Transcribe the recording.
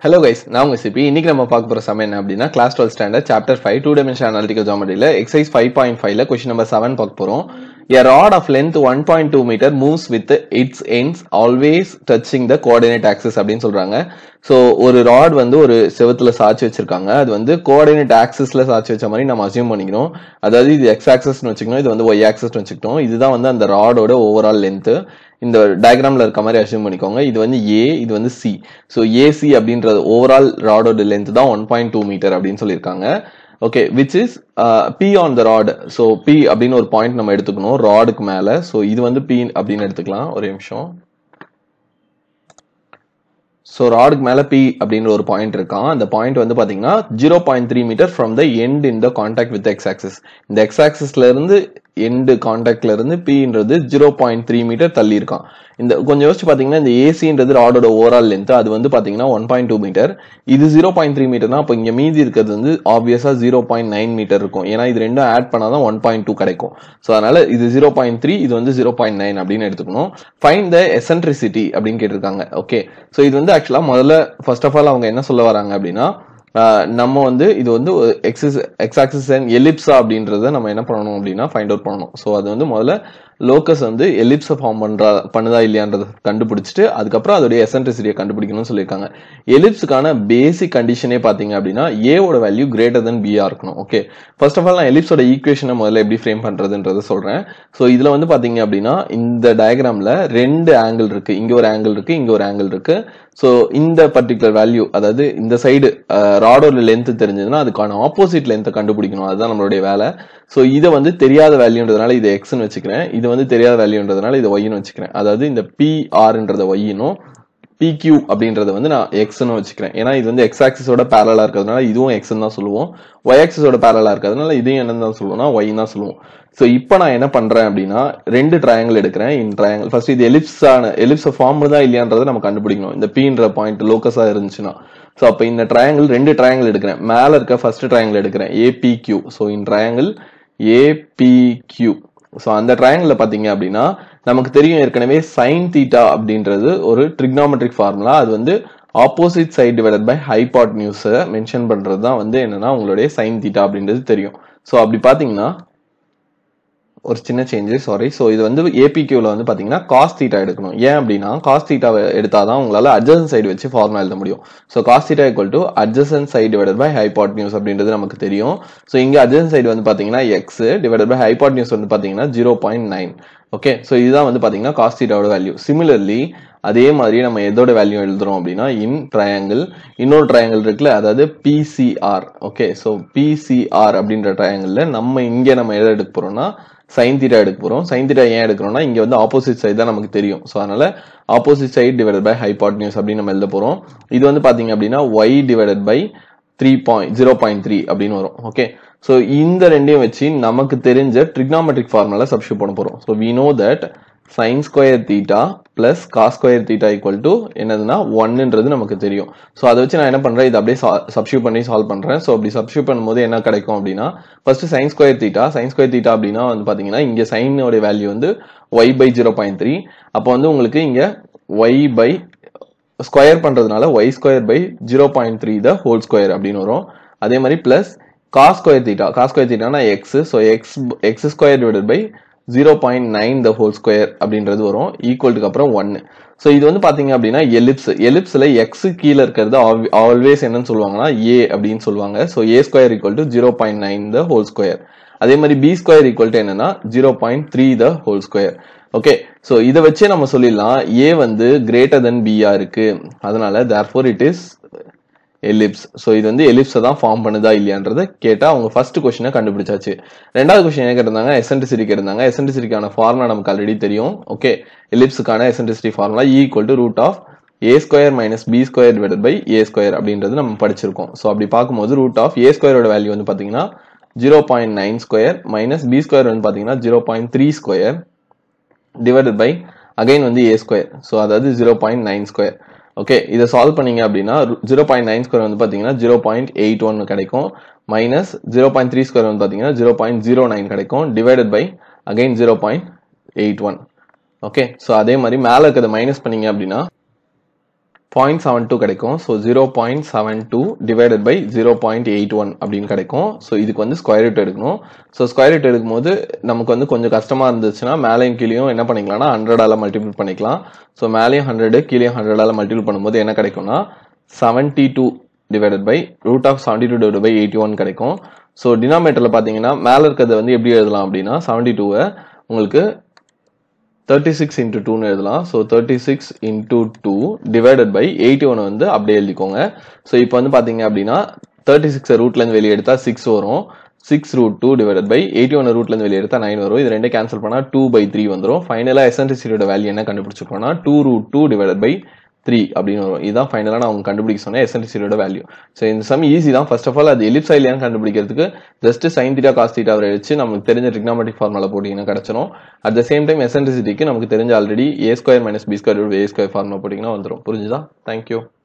hello guys நான் உங்க CP இன்னைக்கு நம்ம பார்க்க போற சமயம் என்ன அப்படின்னா class twelve standard chapter five two dimension analytical ஜாமெட்ரியில் எக்ஸைஸ் ஃபைவ் பாயிண்ட் ஃபைவ்ல கொஸ்டின் நம்பர் செவன் பார்க்க போறோம் A rod of length 1.2 meter moves with its ends always touching the coordinate axis அப்படின்னு சொல்றாங்க ஸோ ஒரு ராட் வந்து ஒரு செவத்துல சாய்ச்சி வச்சிருக்காங்க அது வந்து கோஆர்டினேட் ஆக்சிஸ்ல சாய்ச்சி வச்ச மாதிரி நம்ம அசியூம் பண்ணிக்கணும் அதாவது இது எக்ஸ் ஆக்சஸ்னு வச்சுக்கணும் இது வந்து ஒய் ஆக்சஸ்னு வச்சுக்கிட்டோம் இதுதான் வந்து அந்த ராடோட ஓவரால் லென்த் இந்த டயக்ராம்ல இருக்க மாதிரி அசியூம் பண்ணிக்கோங்க இது வந்து ஏ இது வந்து சி ஸோ ஏசி அப்படின்றது ஓவரால் ராடோட லென்த் தான் ஒன் பாயிண்ட் டூ மீட்டர் அப்படின்னு சொல்லியிருக்காங்க okay which is B on the rod so B அப்படின்னு ஒரு பாயிண்ட் நம்ம எடுத்துக்கணும் ராடுக்கு மேல ஸோ இது வந்து பி அப்படின்னு எடுத்துக்கலாம் ஒரு நிமிஷம் ஸோ ராடுக்கு மேல பி அப்படின்ற ஒரு பாயிண்ட் இருக்கான் அந்த பாயிண்ட் வந்து பாத்தீங்கன்னா zero point three metre from the end in the contact with X axis இந்த எக்ஸ் ஆக்சிஸ்ல இருந்து எண்டு கான்டாக்ட்ல இருந்து பின்றது ஜீரோ பாயிண்ட் த்ரீ மீட்டர் தள்ளி இருக்கான் இந்த கொஞ்சம் யோசிச்சு பாத்தீங்கன்னா இந்த ஏசின்றது ராடோட ஓவரால் லென்த் அது வந்து பாத்தீங்கன்னா ஒன் பாயிண்ட் டூ மீட்டர் இது ஜீரோ பாயிண்ட் த்ரீ மீட்டர்னா அப்போ இங்க மீதி இருக்கிறது வந்து ஆப்வியஸா ஜீரோ பாயிண்ட் நைன் மீட்டர் இருக்கும் ஏன்னா இது ரெண்டும் ஆட் பண்ணாதான் ஒன் பாயிண்ட் டூ கிடைக்கும் ஸோ அதனால இது ஜீரோ பாயிண்ட் த்ரீ இது வந்து ஜீரோ பாயிண்ட் நைன் அப்படின்னு எடுத்துக்கணும் ஃபைன் த எசன்ட்ரிசிட்டி அப்படின்னு கேட்டிருக்காங்க ஓகே ஸோ இது வந்து ஆக்சுவலா முதல்ல ஃபர்ஸ்ட் ஆஃப் ஆல் அவங்க என்ன சொல்ல வராங்க அப்படின்னா நம்ம வந்து இது வந்து எக்ஸிஸ் எக்ஸ் ஆக்சிஸ் அண்ட் எலிப்ஸா அப்படின்றத நம்ம என்ன பண்ணணும் அப்படின்னா ஃபைண்ட் அவுட் பண்ணணும் ஸோ அது வந்து முதல்ல லோக்கஸ் வந்து எலிப்ஸை ஃபார்ம் பண்றா பண்ணுதா இல்லையான்றத கண்டுபிடிச்சிட்டு அதுக்கப்புறம் அதோடைய எசன்ட்ரிசிட்டியை கண்டுபிடிக்கணும்னு சொல்லியிருக்காங்க எலிப்ஸுக்கான பேசிக் கண்டிஷனே பார்த்தீங்க அப்படின்னா ஏவோட வேல்யூ கிரேட்டர் தென் பிஆ இருக்கணும் ஓகே ஃபர்ஸ்ட் ஆஃப் ஆல் நான் எலிப்ஸோட ஈக்குவேஷனை முதல்ல எப்படி ஃப்ரேம் பண்றதுன்றத சொல்றேன் ஸோ இதுல வந்து பாத்தீங்க அப்படின்னா இந்த டயக்ராம்ல ரெண்டு ஆங்கிள் இருக்கு இங்க ஒரு ஆங்கிள் இருக்கு இங்க ஒரு ஆங்கிள் இருக்கு ஸோ இந்த பர்டிகுலர் வேல்யூ அதாவது இந்த சைடு ராடோட லென்த் தெரிஞ்சதுன்னா அதுக்கான ஆப்போசிட் லென்த்தை கண்டுபிடிக்கணும் அதுதான் நம்மளுடைய வேலை ஸோ இதை வந்து தெரியாத வேல்யூன்றதுனால இதை எக்ஸ்னு வச்சுக்கிறேன் இது வந்து தெரியாத வேல்யூன்றதுனால இதை ஒய்னு வச்சுக்கிறேன் அதாவது இந்த பிஆர்ன்றத ஒய்னும் பிக்யூ அப்படின்றத வந்து நான் எக்ஸ்னு வச்சுக்கிறேன் ஏன்னா இது வந்து எக்ஸ் ஆக்சிஸோட பேரலா இருக்கிறதுனால இதுவும் எக்ஸ்ன்னு தான் சொல்லுவோம் ஒய் ஆக்சிஸோட பேரலா இருக்கிறதுனால இதையும் என்னன்னு தான் சொல்லுவோம்னா ஒய் தான் சொல்லுவோம் ஸோ இப்போ நான் என்ன பண்றேன் அப்படின்னா ரெண்டு ட்ரையாங்கிள் எடுக்கிறேன் இன் ட்ரையாங்கிள் ஃபர்ஸ்ட் இது எலிப்ஸான எலிப்ஸ் ஃபார்ம் தான் இல்லையான்றதை நம்ம கண்டுபிடிக்கணும் இந்த பீன்ற பாயிண்ட் லோக்கஸா இருந்துச்சுன்னா ஸோ அப்போ இந்த ட்ரையாங்கிள் ரெண்டு ட்ரையாங்கிள் எடுக்கிறேன் மேல இருக்க ஃபர்ஸ்ட் ட்ரையாங்கிள் எடுக்கிறேன் APQ so in triangle APQ so அந்த ட்ரையாங்கிள் பார்த்தீங்க அப்படின்னா நமக்கு தெரியும் ஏற்கனவே சைன் தீட்டா அப்படின்றது ஒரு ட்ரிக்னாமெட்ரிக் ஃபார்முலா அது வந்து ஆப்போசிட் சைட் டிவைடட் பை ஹைபாட் நியூஸை மென்ஷன் பண்றது தான் வந்து என்னன்னா உங்களுடைய சைன் தீட்டா அப்படின்றது தெரியும் ஸோ அப்படி பார்த்தீங்கன்னா ஒரு சின்ன சேஞ்சஸ் சாரி ஸோ இது வந்து ஏபிக்யூல வந்து பார்த்தீங்கன்னா காஸ் தீட்டா எடுக்கணும் ஏன் அப்படின்னா காஸ் தீட்டாவை எடுத்தாதான் உங்களால் அட்ஜசன் சைடு வச்சு ஃபார்முலா எழுத முடியும் so cos theta equal to adjacent side divided by hypotenuse அப்படின்றது நமக்கு தெரியும் ஸோ இங்கே அட்ஜசன் சைடு வந்து பார்த்தீங்கன்னா X divided by hypotenuse வந்து பார்த்தீங்கன்னா zero point nine okay so இதுதான் வந்து பார்த்தீங்கன்னா காஸ் தீட்டாவோட வேல்யூ சிமிலர்லி அதே மாதிரி நம்ம எதோட வேல்யூ எழுதுறோம் அப்படின்னா இன் ட்ரையாங்கிள் இன்னொரு ட்ரையாங்கிள் இருக்குல்ல அதாவது பிசிஆர் ஓகே ஸோ பிசிஆர் அப்படின்ற ட்ரையாங்கிள் நம்ம இங்கே நம்ம எதை எடுக்க போறோம்னா சைன் தீட்டா எடுக்க போறோம் சைன் தீட்டா ஏன் எடுக்கிறோம்னா இங்க வந்து ஆப்போசிட் சைடு தான் நமக்கு தெரியும் ஸோ அதனால opposite side divided by hypotenuse அப்படின்னு நம்ம எழுத போறோம் இது வந்து பாத்தீங்க அப்படின்னா Y divided by three point zero point three அப்படின்னு வரும் ஓகே ஸோ இந்த ரெண்டையும் வச்சு நமக்கு தெரிஞ்ச ட்ரிக்னாமெட்ரிக் ஃபார்முலா சப்ஸ்டியூட் பண்ண போறோம் so we know that sine square theta plus cos square theta equal to என்னதுன்னா ஒன்னுன்றது நமக்கு தெரியும் ஸோ அதை வச்சு நான் என்ன பண்றேன் இது அப்படியே சப்ஸ்டியூட் பண்ணி சால்வ் பண்றேன் ஸோ அப்படி சப்ஸ்டியூட் பண்ணும்போது என்ன கிடைக்கும் அப்படின்னா first sine square theta sine square theta அப்படின்னா வந்து பாத்தீங்கன்னா இங்க சைனோட வேல்யூ வந்து Y by zero point three அப்போ வந்து உங்களுக்கு இங்க ஒய் பை ஸ்கொயர் பண்றதுனால Y square by zero point three the whole square அப்படின்னு வரும் அதே மாதிரி plus cos square theta cos square தீட்டானா X so X X square divided by zero point nine the whole square அப்படின்றது வரும் ஈக்குவல்ட்டுக்கு அப்புறம் ஒன்னு ஸோ இது வந்து பாத்தீங்க அப்படின்னா எலிப்ஸ் எலிப்ஸ்ல எக்ஸ் கீழே இருக்கிறது ஆல்வேஸ் என்னன்னு சொல்லுவாங்கன்னா ஏ அப்படின்னு சொல்லுவாங்க so A square equal to zero point nine the whole square அதே மாதிரி பி ஸ்கொயர் ஈக்குவல் டு என்னன்னா zero point three the whole square okay so இதை வச்சே நம்ம சொல்லிடலாம் ஏ வந்து கிரேட்டர் தென் பியா இருக்கு அதனால therefore it is ellipse so இது வந்து எலிப்ஸை தான் ஃபார்ம் பண்ணுதா இல்லையான்றதை கேட்டால் அவங்க ஃபர்ஸ்ட் கொஸ்டினை கண்டுபிடிச்சாச்சு ரெண்டாவது கொஸ்டின் என்ன கேட்டிருந்தாங்க எசன்டிசிட்டி கேட்டிருந்தாங்க எசன்டிசிட்டிக்கான ஃபார்முலா நமக்கு ஆல்ரெடி தெரியும் ஓகே எலிப்ஸுக்கான eccentricity formula equal to root of A square minus B square divided by A square அப்படின்றது நம்ம படிச்சிருக்கோம் ஸோ அப்படி பார்க்கும்போது ரூட் ஆஃப் ஏ ஸ்கொயரோட வேல்யூ வந்து பார்த்தீங்கன்னா zero point nine square minus B square வந்து பார்த்தீங்கன்னா zero point three square divided by again வந்து ஏ ஸ்கொயர் ஸோ அதாவது zero point nine square okay இதை சால்வ் பண்ணீங்க அப்படின்னா ஜீரோ பாயிண்ட் நைன் ஸ்கொயர் வந்து பார்த்தீங்கன்னா ஜீரோ பாயிண்ட் எயிட் ஒன் கிடைக்கும் minus zero point three square வந்து பார்த்தீங்கன்னா ஜீரோ பாயிண்ட் ஜீரோ நைன் கிடைக்கும் divided by again zero point eight one okay so அதே மாதிரி மேலே இருக்கிறத மைனஸ் பண்ணீங்க அப்படின்னா பாயிண்ட் செவன் டூ கிடைக்கும் so zero point seven two divided by zero point eight one அப்படின்னு கிடைக்கும் ஸோ இதுக்கு வந்து ஸ்கொயர் ரூட் எடுக்கணும் ஸோ ஸ்கொயர் ரூட் எடுக்கும்போது நமக்கு வந்து கொஞ்சம் கஷ்டமா இருந்துச்சுன்னா மேலேயும் கீழேயும் என்ன பண்ணிக்கலாம்னா ஹண்ட்ரடால மல்டிபிள் பண்ணிக்கலாம் ஸோ மேலேயும் ஹண்ட்ரடு கீழேயும் ஹண்ட்ரடால மல்டிபிள் பண்ணும்போது என்ன கிடைக்கும்னா seventy two divided by root of seventy two divide by eighty one கிடைக்கும் ஸோ டினாமேட்டரில் பார்த்தீங்கன்னா மேலே இருக்கிறத வந்து எப்படி எழுதலாம் அப்படின்னா செவன்டி டூவை உங்களுக்கு தேர்ட்டி சிக்ஸ் இன்ட்டு டூன்னு எழுதலாம் so thirty six into two divided by eighty one வந்து அப்படியே எழுதிக்கோங்க ஸோ இப்போ வந்து பார்த்தீங்க அப்படின்னா தேர்ட்டி சிக்ஸை ரூட்லேருந்து வெளியே எடுத்தால் சிக்ஸ் வரும் six root two divided by eighty one ரூட்லேருந்து வெளியே எடுத்தால் நைன் வரும் இது ரெண்டே கேன்சல் பண்ணால் டூ பை த்ரீ வந்துடும் ஃபைனலாக எசன்டிசிட்டியோட வேல்யூ என்ன கண்டுபிடிச்சிருக்கோம்னா two root two divided by three அப்படின்னு வரும் இதுதான் ஃபைனலாக நான் அவங்க கண்டுபிடிக்க சொன்னேன் எசன்டிசியோட வேல்யூ ஸோ இந்த சம் ஈஸி தான் ஃபர்ஸ்ட் ஆஃப் ஆல் அது எலிப்ஸ் இல்லையான்னு கண்டுபிடிக்கிறதுக்கு ஜஸ்ட் சைன் தீட்டா காஸ் தீட்டாவை வச்சு நமக்கு தெரிஞ்ச ட்ரிக்னாமெட்ரிக் ஃபார்முலா போட்டிங்கன்னா கிடச்சிரும் அட் த சேம் டைம் எசன்டிசிட்டிக்கு நமக்கு தெரிஞ்ச already A square minus B square A square formula போட்டிங்கன்னா வந்துடும் புரிஞ்சுதா தேங்க்யூ